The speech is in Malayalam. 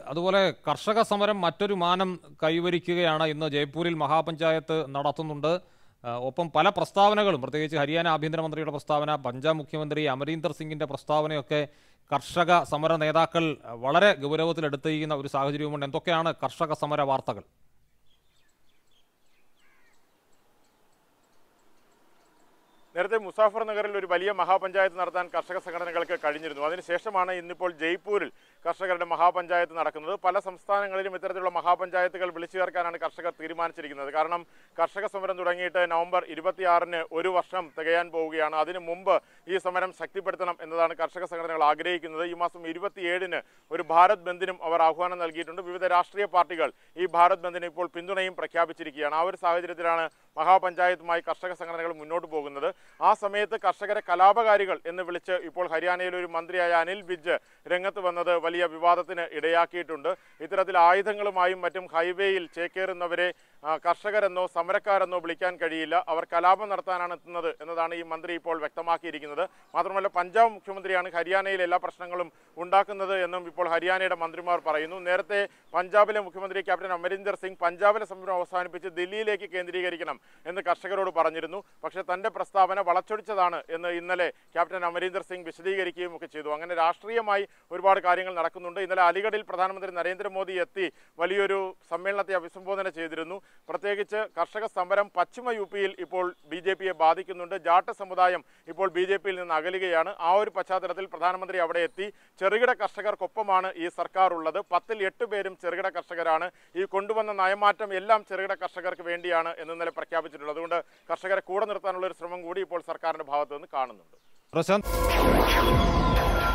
അതുപോലെ കർഷക സമരം മറ്റൊരു മാനം കൈവരിക്കുകയാണ് ഇന്ന് ജയ്പൂരിൽ മഹാപഞ്ചായത്ത് നടത്തുന്നുണ്ട് ആ, ഒപ്പം പല പ്രസ്താവനകളും പ്രത്യേകിച്ച് ഹരിയാന ആഭ്യന്തരമന്ത്രിയുടെ പ്രസ്താവന പഞ്ചാബ് മുഖ്യമന്ത്രി അമരീന്ദർ സിംഗിന്റെ പ്രസ്താവനയൊക്കെ കർഷക സമര നേതാക്കൾ വളരെ ഗൗരവത്തിലെടുത്തിരിക്കുന്ന ഒരു സാഹചര്യവുമുണ്ട് എന്തൊക്കെയാണ് കർഷക സമര വാർത്തകൾ നേരത്തെ മുസാഫർ നഗറിൽ ഒരു വലിയ മഹാപഞ്ചായത്ത് നടത്താൻ കർഷക സംഘടനകൾക്ക് കഴിഞ്ഞിരുന്നു അതിനുശേഷമാണ് ഇന്നിപ്പോൾ ജയ്പൂരിൽ കർഷകരുടെ മഹാപഞ്ചായത്ത് നടക്കുന്നത് പല സംസ്ഥാനങ്ങളിലും ഇത്തരത്തിലുള്ള മഹാപഞ്ചായത്തുകൾ വിളിച്ചു ചേർക്കാനാണ് കർഷകർ തീരുമാനിച്ചിരിക്കുന്നത് കാരണം കർഷക സമരം തുടങ്ങിയിട്ട് നവംബർ ഇരുപത്തിയാറിന് ഒരു വർഷം തികയാൻ പോവുകയാണ് അതിനു മുമ്പ് ഈ സമരം ശക്തിപ്പെടുത്തണം എന്നതാണ് കർഷക സംഘടനകൾ ആഗ്രഹിക്കുന്നത് ഈ മാസം ഇരുപത്തിയേഴിന് ഒരു ഭാരത് ബന്ദിനും അവർ ആഹ്വാനം നൽകിയിട്ടുണ്ട് വിവിധ രാഷ്ട്രീയ പാർട്ടികൾ ഈ ഭാരത് ബന്ദിന് ഇപ്പോൾ പിന്തുണയും പ്രഖ്യാപിച്ചിരിക്കുകയാണ് ആ ഒരു സാഹചര്യത്തിലാണ് മഹാപഞ്ചായത്തുമായി കർഷക സംഘടനകൾ മുന്നോട്ട് പോകുന്നത് ആ സമയത്ത് കർഷകരെ കലാപകാരികൾ എന്ന് വിളിച്ച് ഇപ്പോൾ ഹരിയാനയിലെ ഒരു മന്ത്രിയായ അനിൽ വിജ് രംഗത്ത് വന്നത് വലിയ വിവാദത്തിന് ഇടയാക്കിയിട്ടുണ്ട് ഇത്തരത്തിൽ ആയുധങ്ങളുമായും മറ്റും ഹൈവേയിൽ ചേക്കേറുന്നവരെ ആ, കർഷകരെന്നോ സമരക്കാരെന്നോ വിളിക്കാൻ കഴിയില്ല അവർ കലാപം നടത്താനാണ് എത്തുന്നത് എന്നതാണ് ഈ മന്ത്രി ഇപ്പോൾ വ്യക്തമാക്കിയിരിക്കുന്നത് മാത്രമല്ല പഞ്ചാബ് മുഖ്യമന്ത്രിയാണ് ഹരിയാനയിൽ എല്ലാ പ്രശ്നങ്ങളും ഉണ്ടാക്കുന്നത് എന്നും ഇപ്പോൾ ഹരിയാനയുടെ മന്ത്രിമാർ പറയുന്നു നേരത്തെ പഞ്ചാബിലെ മുഖ്യമന്ത്രി ക്യാപ്റ്റൻ അമരീന്ദർ സിംഗ് പഞ്ചാബിലെ സമരം അവസാനിപ്പിച്ച് ദില്ലിയിലേക്ക് കേന്ദ്രീകരിക്കണം എന്ന് കർഷകരോട് പറഞ്ഞിരുന്നു പക്ഷേ തന്റെ പ്രസ്താവന വളച്ചൊടിച്ചതാണ് എന്ന് ഇന്നലെ ക്യാപ്റ്റൻ അമരീന്ദർ സിംഗ് വിശദീകരിക്കുകയും ഒക്കെ ചെയ്തു അങ്ങനെ രാഷ്ട്രീയമായി ഒരുപാട് കാര്യങ്ങൾ നടക്കുന്നുണ്ട് ഇന്നലെ അലിഗഡിൽ പ്രധാനമന്ത്രി നരേന്ദ്രമോദി എത്തി വലിയൊരു സമ്മേളനത്തെ അഭിസംബോധന ചെയ്തിരുന്നു പ്രത്യേകിച്ച് കർഷക സമരം പശ്ചിമ യു പിയിൽ ഇപ്പോൾ ബി ജെ പിയെ ബാധിക്കുന്നുണ്ട് ജാട്ട സമുദായം ഇപ്പോൾ ബി ജെ പിയിൽ നിന്ന് അകലുകയാണ് ആ ഒരു പശ്ചാത്തലത്തിൽ പ്രധാനമന്ത്രി അവിടെ എത്തി ചെറുകിട കർഷകർക്കൊപ്പമാണ് ഈ സർക്കാർ ഉള്ളത് പത്തിൽ എട്ട് പേരും ചെറുകിട കർഷകരാണ് ഈ കൊണ്ടുവന്ന നയമാറ്റം എല്ലാം ചെറുകിട കർഷകർക്ക് വേണ്ടിയാണ് എന്ന് ഇന്നലെ പ്രഖ്യാപിച്ചിട്ടുള്ളത് അതുകൊണ്ട് കർഷകരെ കൂടെ നിർത്താനുള്ള ഒരു ശ്രമം കൂടി ഇപ്പോൾ സർക്കാരിന്റെ ഭാഗത്ത് നിന്ന് കാണുന്നുണ്ട് പ്രശാന്ത്